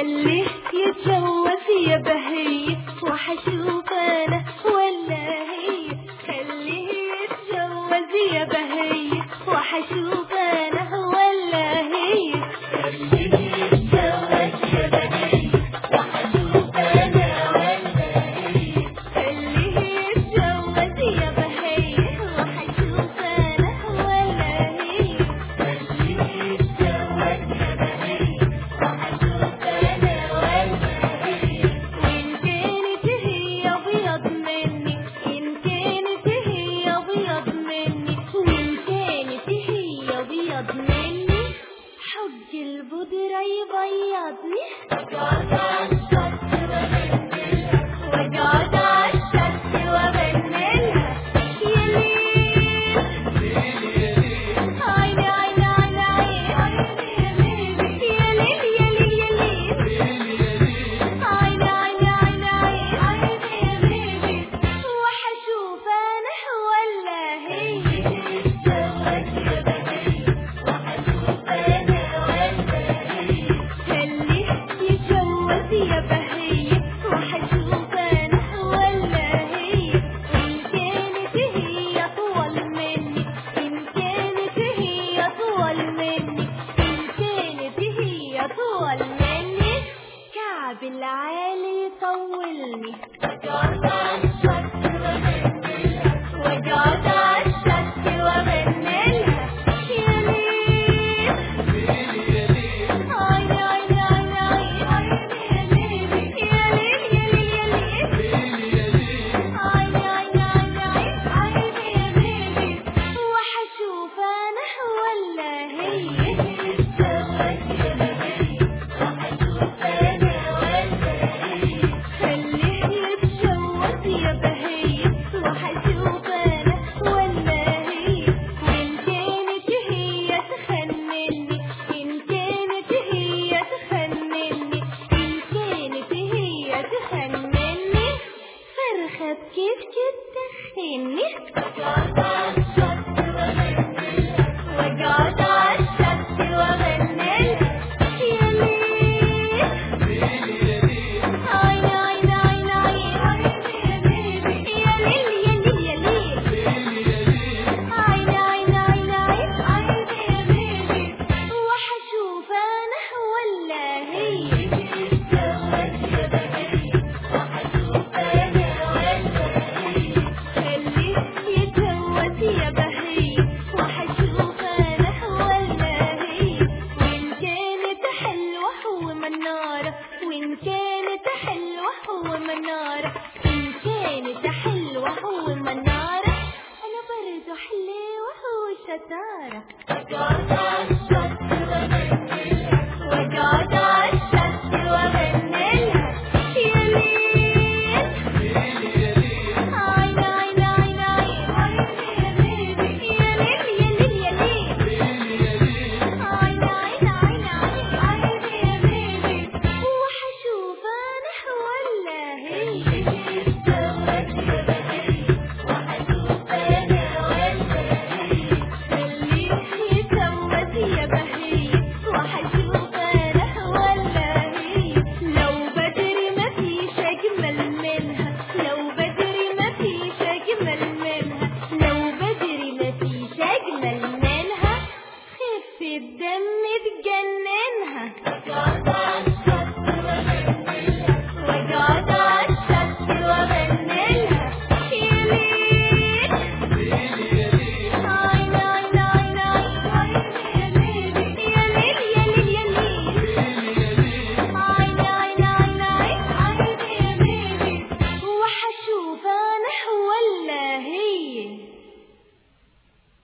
خليه يتجوز يا بهية وحشوف انا ولا هي خليه يتجوز يا بهية وحشوف انا ولا هي خليه يتجوز يا بهية وحشوف انا ولا هي خليه يتجوز يا بهية وحشوف انا ولا هي خليه يتجوز يا بهية وحشوف انا ولا هي وإن كانت هي أبيض مني إن كانت هي أبيض مني وإن كانت هي أبيض مني حج البودرة يبيضني وقعد عالشط وبنلها وقعد عالشط وبنلها يا ليل عيني عيني عيني عيني يا ليل يا ليل يا ليل عيني عيني عيني عيني يا بيبي وحشوف انا ولا هي يتجوز يا بهي وحشوف انا ولا هي خليه يتجوز يا بهي وحشوف انا ولا هي ان كانت هي اطول مني ان كانت هي اطول مني ان كانت هي اطول مني كعب العالي يطولني وقعد عالشط وبنلها وقعد عالشط وبنلها يا ليل عيني عيني عيني عيني يا ليل يا ليل يا ليل عيني عيني عيني عيني يا بيبي وحشوف انا ولا هي يتجوز يا بهي وحشوف انا ولا هي خليه يتجوز يا بهي وحشوف انا ولا هي وان كانت هي تخن مني ان كانت هي تخن مني ان كانت هي تخن مني فرخة كيف كيف تخني وقعد عالشط وبنلها وقعد عالشط وبنلها يا ليل عيني عيني عيني عيني يا بيبي يا ليل يا ليل يا ليل عيني عيني عيني عيني يا بيبي وحشوف انا ولا هي يتجوز يا بهي وحشوف انا ولا هي خليه يتجوز يا بهي وحشوف انا ولا هي وان كانت حلوة ومنارة وان كانت حلوة ومنارة ان كانت حلوة ومنارة انا برضو حلوة وشطارة وقعد عالشط وبنلها وقعد عالشط وبنلها يا ليل عيني عيني عيني عيني يا بيبي يا ليل يا ليل يا ليل عيني عيني عيني عيني يا بيبي وحشوف انا ولا هي يتجوز يا بهي وحشوف انا ولا هي خليه يتجوز يا بهي وحشوف انا ولا هي لو بدري ما فيش اجمل منها لو بدري ما فيش اجمل منها لو بدري ما فيش اجمل منها خف الدم تجننها